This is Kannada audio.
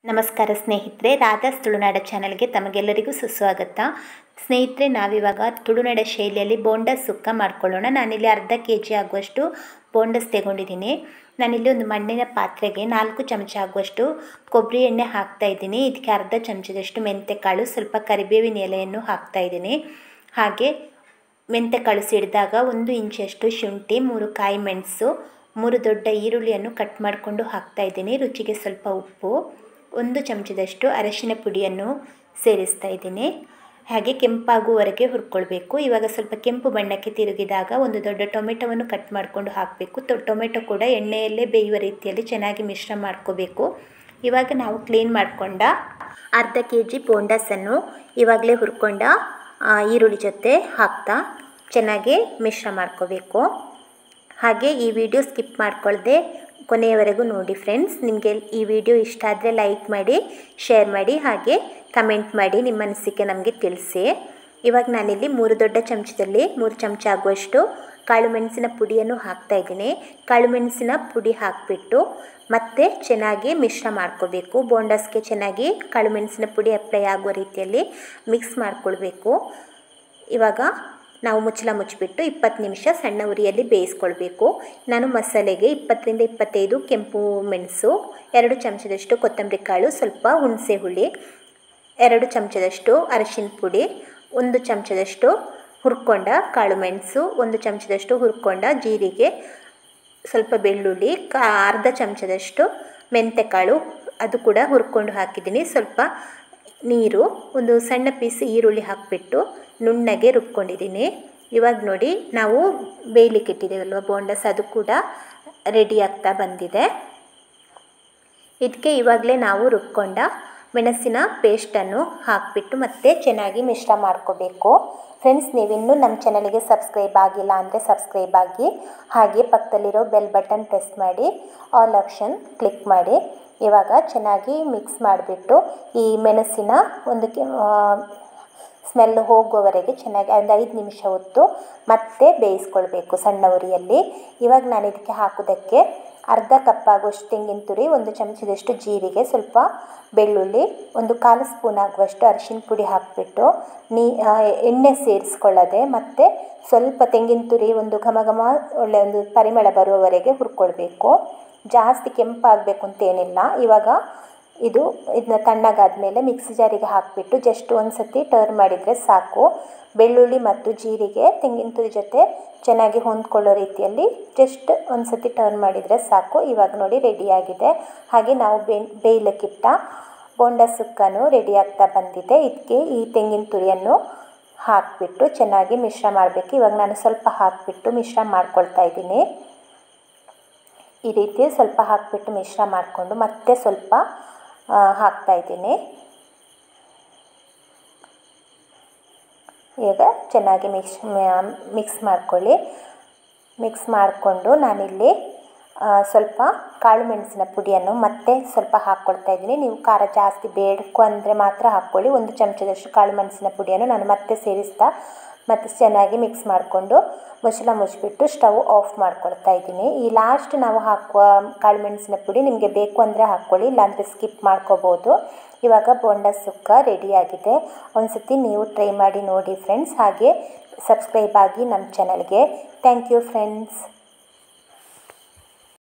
ನಮಸ್ಕಾರ ಸ್ನೇಹಿತರೆ ರಾಧಾಸ್ ತುಳುನಾಡ ಚಾನಲ್ಗೆ ತಮಗೆಲ್ಲರಿಗೂ ಸುಸ್ವಾಗತ ಸ್ನೇಹಿತರೆ ನಾವಿವಾಗ ತುಳುನಾಡ ಶೈಲಿಯಲ್ಲಿ ಬೋಂಡಸ್ ಸುಕ್ಕ ಮಾಡ್ಕೊಳ್ಳೋಣ ನಾನಿಲ್ಲಿ ಅರ್ಧ ಕೆ ಜಿ ಆಗುವಷ್ಟು ಬೋಂಡಸ್ ತೆಗೊಂಡಿದ್ದೀನಿ ನಾನಿಲ್ಲಿ ಒಂದು ಮಣ್ಣಿನ ಪಾತ್ರೆಗೆ ನಾಲ್ಕು ಚಮಚ ಆಗುವಷ್ಟು ಕೊಬ್ಬರಿ ಎಣ್ಣೆ ಹಾಕ್ತಾ ಇದ್ದೀನಿ ಇದಕ್ಕೆ ಅರ್ಧ ಚಮಚದಷ್ಟು ಮೆಂತೆಕಾಳು ಸ್ವಲ್ಪ ಕರಿಬೇವಿನ ಎಲೆಯನ್ನು ಹಾಕ್ತಾ ಇದ್ದೀನಿ ಹಾಗೆ ಮೆಂತೆಕಾಳು ಸಿಡಿದಾಗ ಒಂದು ಇಂಚಷ್ಟು ಶುಂಠಿ ಮೂರು ಕಾಯಿ ಮೆಣಸು ಮೂರು ದೊಡ್ಡ ಈರುಳ್ಳಿಯನ್ನು ಕಟ್ ಮಾಡಿಕೊಂಡು ಹಾಕ್ತಾ ಇದ್ದೀನಿ ರುಚಿಗೆ ಸ್ವಲ್ಪ ಉಪ್ಪು ಒಂದು ಚಮಚದಷ್ಟು ಅರಶಿನ ಪುಡಿಯನ್ನು ಸೇರಿಸ್ತಾ ಇದ್ದೀನಿ ಹಾಗೆ ಕೆಂಪಾಗುವವರೆಗೆ ಹುರ್ಕೊಳ್ಬೇಕು ಇವಾಗ ಸ್ವಲ್ಪ ಕೆಂಪು ಬಣ್ಣಕ್ಕೆ ತಿರುಗಿದಾಗ ಒಂದು ದೊಡ್ಡ ಟೊಮೆಟೊವನ್ನು ಕಟ್ ಮಾಡಿಕೊಂಡು ಹಾಕಬೇಕು ಟೊಮೆಟೊ ಕೂಡ ಎಣ್ಣೆಯಲ್ಲೇ ಬೇಯುವ ರೀತಿಯಲ್ಲಿ ಚೆನ್ನಾಗಿ ಮಿಶ್ರ ಮಾಡ್ಕೋಬೇಕು ಇವಾಗ ನಾವು ಕ್ಲೀನ್ ಮಾಡಿಕೊಂಡ ಅರ್ಧ ಕೆ ಜಿ ಬೋಂಡಸನ್ನು ಇವಾಗಲೇ ಹುರ್ಕೊಂಡ ಈರುಳ್ಳಿ ಜೊತೆ ಹಾಕ್ತಾ ಚೆನ್ನಾಗಿ ಮಿಶ್ರ ಮಾಡ್ಕೋಬೇಕು ಹಾಗೆ ಈ ವಿಡಿಯೋ ಸ್ಕಿಪ್ ಮಾಡ್ಕೊಳ್ಳದೆ ಕೊನೆಯವರೆಗೂ ನೋಡಿ ಫ್ರೆಂಡ್ಸ್ ನಿಮಗೆ ಈ ವಿಡಿಯೋ ಇಷ್ಟ ಆದರೆ ಲೈಕ್ ಮಾಡಿ ಶೇರ್ ಮಾಡಿ ಹಾಗೆ ಕಮೆಂಟ್ ಮಾಡಿ ನಿಮ್ಮ ಅನಿಸಿಕೆ ನಮಗೆ ತಿಳಿಸಿ ಇವಾಗ ನಾನಿಲ್ಲಿ ಮೂರು ದೊಡ್ಡ ಚಮಚದಲ್ಲಿ ಮೂರು ಚಮಚ ಆಗುವಷ್ಟು ಕಾಳು ಮೆಣಸಿನ ಪುಡಿಯನ್ನು ಹಾಕ್ತಾ ಇದ್ದೀನಿ ಕಾಳು ಮೆಣಸಿನ ಪುಡಿ ಹಾಕಿಬಿಟ್ಟು ಮತ್ತೆ ಚೆನ್ನಾಗಿ ಮಿಶ್ರ ಮಾಡ್ಕೋಬೇಕು ಬೋಂಡಸ್ಗೆ ಚೆನ್ನಾಗಿ ಕಾಳು ಮೆಣಸಿನ ಪುಡಿ ಅಪ್ಲೈ ಆಗುವ ರೀತಿಯಲ್ಲಿ ಮಿಕ್ಸ್ ಮಾಡ್ಕೊಳ್ಬೇಕು ಇವಾಗ ನಾವು ಮುಚ್ಚಳ ಮುಚ್ಚಿಬಿಟ್ಟು ಇಪ್ಪತ್ತು ನಿಮಿಷ ಸಣ್ಣ ಉರಿಯಲ್ಲಿ ಬೇಯಿಸ್ಕೊಳ್ಬೇಕು ನಾನು ಮಸಾಲೆಗೆ ಇಪ್ಪತ್ತರಿಂದ ಇಪ್ಪತ್ತೈದು ಕೆಂಪು ಮೆಣಸು ಎರಡು ಚಮಚದಷ್ಟು ಕೊತ್ತಂಬರಿ ಕಾಳು ಸ್ವಲ್ಪ ಹುಣಸೆ ಹುಳಿ ಎರಡು ಚಮಚದಷ್ಟು ಅರಿಶಿನ ಪುಡಿ ಒಂದು ಚಮಚದಷ್ಟು ಹುರ್ಕೊಂಡ ಕಾಳು ಮೆಣಸು ಒಂದು ಚಮಚದಷ್ಟು ಹುರ್ಕೊಂಡ ಜೀರಿಗೆ ಸ್ವಲ್ಪ ಬೆಳ್ಳುಳ್ಳಿ ಕಾ ಅರ್ಧ ಚಮಚದಷ್ಟು ಮೆಂತೆಕಾಳು ಅದು ಕೂಡ ಹುರ್ಕೊಂಡು ಹಾಕಿದ್ದೀನಿ ಸ್ವಲ್ಪ ನೀರು ಒಂದು ಸಣ್ಣ ಪೀಸ್ ಈರುಳ್ಳಿ ಹಾಕಿಬಿಟ್ಟು ನುಣ್ಣಗೆ ರುಬ್ಕೊಂಡಿದ್ದೀನಿ ಇವಾಗ ನೋಡಿ ನಾವು ಬೇಯಲಿಕ್ಕೆ ಇಟ್ಟಿದ್ದೇವಲ್ವ ಬೋಂಡಸ್ ಅದು ಕೂಡ ರೆಡಿ ಆಗ್ತಾ ಬಂದಿದೆ ಇದಕ್ಕೆ ಇವಾಗಲೇ ನಾವು ರುಬ್ಕೊಂಡ ಮೆಣಸಿನ ಪೇಸ್ಟನ್ನು ಹಾಕಿಬಿಟ್ಟು ಮತ್ತೆ ಚೆನ್ನಾಗಿ ಮಿಶ್ರ ಮಾಡ್ಕೋಬೇಕು ಫ್ರೆಂಡ್ಸ್ ನೀವಿನ್ನೂ ನಮ್ಮ ಚಾನಲ್ಗೆ ಸಬ್ಸ್ಕ್ರೈಬ್ ಆಗಿಲ್ಲ ಅಂದರೆ ಸಬ್ಸ್ಕ್ರೈಬ್ ಆಗಿ ಹಾಗೆ ಪಕ್ಕದಲ್ಲಿರೋ ಬೆಲ್ ಬಟನ್ ಪ್ರೆಸ್ ಮಾಡಿ ಆಲ್ ಆಪ್ಷನ್ ಕ್ಲಿಕ್ ಮಾಡಿ ಇವಾಗ ಚೆನ್ನಾಗಿ ಮಿಕ್ಸ್ ಮಾಡಿಬಿಟ್ಟು ಈ ಮೆಣಸಿನ ಒಂದು ಸ್ಮೆಲ್ ಹೋಗುವವರೆಗೆ ಚೆನ್ನಾಗಿ ಒಂದು ಐದು ನಿಮಿಷ ಹೊತ್ತು ಮತ್ತೆ ಬೇಯಿಸ್ಕೊಳ್ಬೇಕು ಸಣ್ಣ ಉರಿಯಲ್ಲಿ ಇವಾಗ ನಾನು ಇದಕ್ಕೆ ಹಾಕೋದಕ್ಕೆ ಅರ್ಧ ಕಪ್ ಆಗುವಷ್ಟು ತೆಂಗಿನ ತುರಿ ಒಂದು ಚಮಚದಷ್ಟು ಜೀರಿಗೆ ಸ್ವಲ್ಪ ಬೆಳ್ಳುಳ್ಳಿ ಒಂದು ಕಾಲು ಸ್ಪೂನ್ ಆಗುವಷ್ಟು ಅರಿಶಿನ ಪುಡಿ ಹಾಕಿಬಿಟ್ಟು ನೀ ಎಣ್ಣೆ ಸೇರಿಸ್ಕೊಳ್ಳದೆ ಮತ್ತು ಸ್ವಲ್ಪ ತೆಂಗಿನ ತುರಿ ಒಂದು ಘಮ ಘಮ ಒಳ್ಳೆಯ ಒಂದು ಪರಿಮಳ ಬರುವವರೆಗೆ ಹುರ್ಕೊಳ್ಬೇಕು ಜಾಸ್ತಿ ಕೆಂಪಾಗಬೇಕು ಅಂತೇನಿಲ್ಲ ಇವಾಗ ಇದು ಇದನ್ನ ತಣ್ಣಗಾದ ಮೇಲೆ ಮಿಕ್ಸಿ ಜಾರಿಗೆ ಹಾಕಿಬಿಟ್ಟು ಜಸ್ಟ್ ಒಂದು ಸತಿ ಟರ್ನ್ ಮಾಡಿದರೆ ಸಾಕು ಬೆಳ್ಳುಳ್ಳಿ ಮತ್ತು ಜೀರಿಗೆ ತೆಂಗಿನ ತುರಿ ಜೊತೆ ಚೆನ್ನಾಗಿ ಹೊಂದ್ಕೊಳ್ಳೋ ರೀತಿಯಲ್ಲಿ ಜಸ್ಟ್ ಒಂದು ಸತಿ ಟರ್ನ್ ಮಾಡಿದರೆ ಸಾಕು ಇವಾಗ ನೋಡಿ ರೆಡಿಯಾಗಿದೆ ಹಾಗೆ ನಾವು ಬೇ ಬೇಯ್ಲಿಕ್ಕಿಟ್ಟ ಬೋಂಡ ಸುಕ್ಕನೂ ರೆಡಿ ಆಗ್ತಾ ಬಂದಿದೆ ಇದಕ್ಕೆ ಈ ತೆಂಗಿನ ತುರಿಯನ್ನು ಹಾಕಿಬಿಟ್ಟು ಚೆನ್ನಾಗಿ ಮಿಶ್ರ ಮಾಡಬೇಕು ಇವಾಗ ನಾನು ಸ್ವಲ್ಪ ಹಾಕಿಬಿಟ್ಟು ಮಿಶ್ರ ಮಾಡ್ಕೊಳ್ತಾ ಇದ್ದೀನಿ ಈ ರೀತಿ ಸ್ವಲ್ಪ ಹಾಕಿಬಿಟ್ಟು ಮಿಶ್ರ ಮಾಡಿಕೊಂಡು ಮತ್ತೆ ಸ್ವಲ್ಪ ಹಾಕ್ತಾ ಇದ್ದೀನಿ ಈಗ ಚೆನ್ನಾಗಿ ಮಿಕ್ಸ್ ಮಿಕ್ಸ್ ಮಾಡ್ಕೊಳ್ಳಿ ಮಿಕ್ಸ್ ಮಾಡಿಕೊಂಡು ನಾನಿಲ್ಲಿ ಸ್ವಲ್ಪ ಕಾಳು ಮೆಣಸಿನ ಪುಡಿಯನ್ನು ಮತ್ತೆ ಸ್ವಲ್ಪ ಹಾಕ್ಕೊಳ್ತಾ ಇದ್ದೀನಿ ನೀವು ಖಾರ ಜಾಸ್ತಿ ಬೇಕು ಅಂದರೆ ಮಾತ್ರ ಹಾಕ್ಕೊಳ್ಳಿ ಒಂದು ಚಮಚದಷ್ಟು ಕಾಳು ಮೆಣಸಿನ ಪುಡಿಯನ್ನು ನಾನು ಮತ್ತೆ ಸೇರಿಸ್ತಾ ಮತ್ತು ಚೆನ್ನಾಗಿ ಮಿಕ್ಸ್ ಮಾಡಿಕೊಂಡು ಮುಚ್ಚಳ ಮುಚ್ಚಿಬಿಟ್ಟು ಸ್ಟವ್ ಆಫ್ ಮಾಡ್ಕೊಳ್ತಾ ಇದ್ದೀನಿ ಈ ಲಾಸ್ಟ್ ನಾವು ಹಾಕುವ ಕಾಳು ಮೆಣಸಿನ ಪುಡಿ ನಿಮಗೆ ಬೇಕು ಅಂದರೆ ಹಾಕ್ಕೊಳ್ಳಿ ಇಲ್ಲಾಂದರೆ ಸ್ಕಿಪ್ ಮಾಡ್ಕೋಬೋದು ಇವಾಗ ಬೋಂಡ ಸುಕ್ಕ ರೆಡಿಯಾಗಿದೆ ಒಂದು ಸತಿ ನೀವು ಟ್ರೈ ಮಾಡಿ ನೋಡಿ ಫ್ರೆಂಡ್ಸ್ ಹಾಗೆ ಸಬ್ಸ್ಕ್ರೈಬ್ ಆಗಿ ನಮ್ಮ ಚಾನಲ್ಗೆ ಥ್ಯಾಂಕ್ ಯು ಫ್ರೆಂಡ್ಸ್